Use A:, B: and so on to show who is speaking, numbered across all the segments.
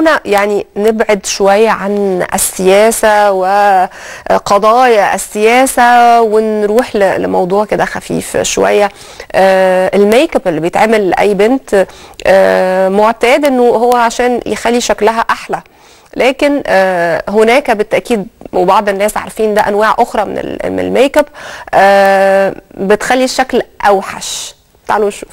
A: خلونا يعني نبعد شوية عن السياسة وقضايا السياسة ونروح ل- لموضوع كده خفيف شوية آه، الميك اب اللي بيتعمل لأي بنت آه، معتاد انه هو عشان يخلي شكلها أحلى لكن آه، هناك بالتأكيد وبعض الناس عارفين ده أنواع أخرى من ال- من الميك اب آه، بتخلي الشكل أوحش تعالوا نشوف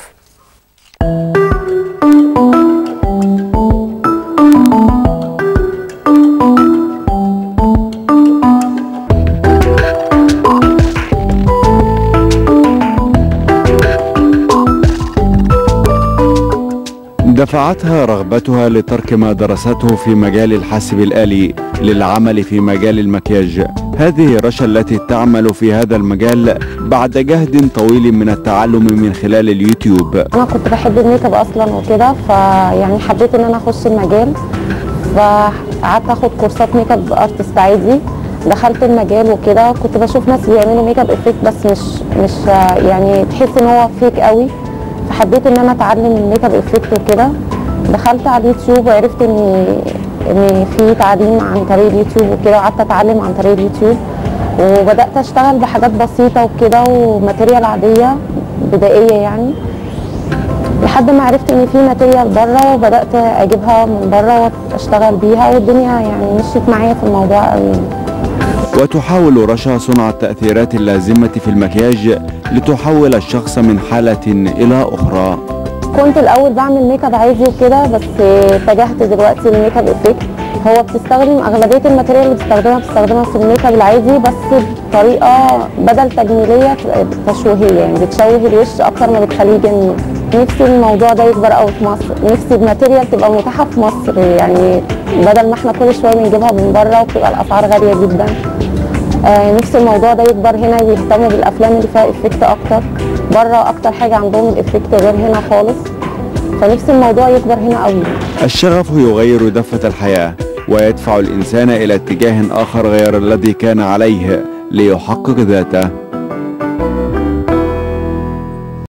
B: دفعتها رغبتها لترك ما درسته في مجال الحاسب الآلي للعمل في مجال المكياج هذه رشا التي تعمل في هذا المجال بعد جهد طويل من التعلم من خلال اليوتيوب
C: انا كنت بحب الميك اب اصلا وكده فيعني حبيت ان انا اخش المجال فقعدت اخد كورسات ميك اب ارتست عادي دخلت المجال وكده كنت بشوف ناس بيعملوا ميك اب افكت بس مش مش يعني تحس ان هو فيك قوي فحبيت ان انا اتعلم الميك اب افكت وكده دخلت على اليوتيوب وعرفت ان ان في تعليم عن طريق اليوتيوب وكده وقعدت اتعلم عن طريق اليوتيوب وبدات اشتغل بحاجات بسيطه وكده وماتيريال عاديه بدائيه يعني لحد ما عرفت ان في ماتيريال بره وبدات اجيبها من بره واشتغل بيها والدنيا يعني مشيت معايا في الموضوع قوي
B: وتحاول رشا صنع التأثيرات اللازمة في المكياج لتحول الشخص من حالة إلى أخرى
C: كنت الاول بعمل ميك اب عادي وكده بس اتجهت دلوقتي للميك اب افكت هو بتستخدم اغلبيه الماتيريال اللي بتستخدمها بتستخدمها في الميك اب العادي بس بطريقه بدل تجميليه تشويهيه يعني بتشوه الوش اكتر ما بتخليه جميل نفسي الموضوع ده يكبر قوي في مصر نفسي الماتيريال تبقى متاحه في مصر يعني بدل ما احنا كل شويه بنجيبها من بره وبتبقى الاسعار غاليه جدا آه، نفسي الموضوع ده يكبر هنا يهتموا بالافلام اللي فيها افكت اكتر بره اكتر حاجه عندهم الافكت غير هنا خالص فنفسي الموضوع يكبر هنا قوي
B: الشغف يغير دفة الحياة ويدفع الإنسان إلى اتجاه آخر غير الذي كان عليه ليحقق ذاته